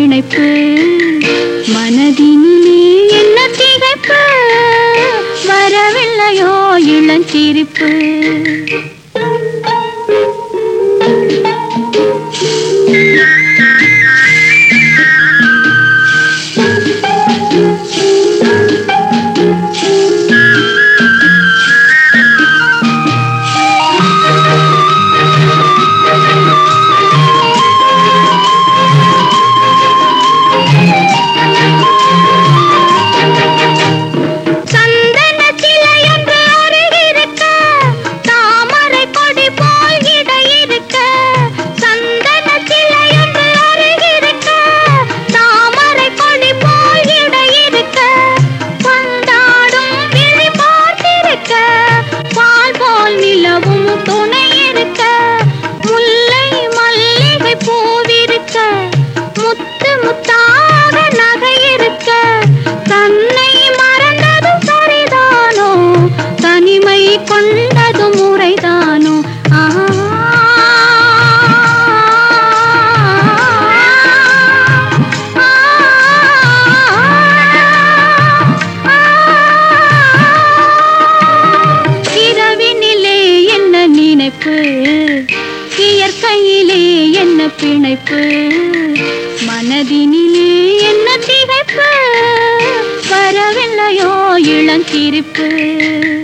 பிணைப்பு மனதினிலே என்ன திகைப்பு வரவில்லையோ இளஞ்சிரிப்பு சந்தன சிலையொன்று அருகிருக்க, தாமரை கொடி போல் இடை இருக்க. சந்தன சிலையொன்று அருகிருக்க, தாமரை கொடி போல் இடை இருக்க. பந்தாடும் விழி பார்த்திருக்க, பால் போல் நிலவும் துணை இருக்க. முல்லை மல்லிகை பூவிருக்க, முத்து முத்தாக நகை இருக்க தன்னை மறந்ததும் சரிதானோ தனிமை கொண்டதும் முறைதானோ ஆ இரவினிலே என்ன நினைப்பு இயற்கையிலே என்ன பிணைப்பு மனதினிலே என்ன திகைப்பு வரவில்லையோ இளஞ்சிரிப்பு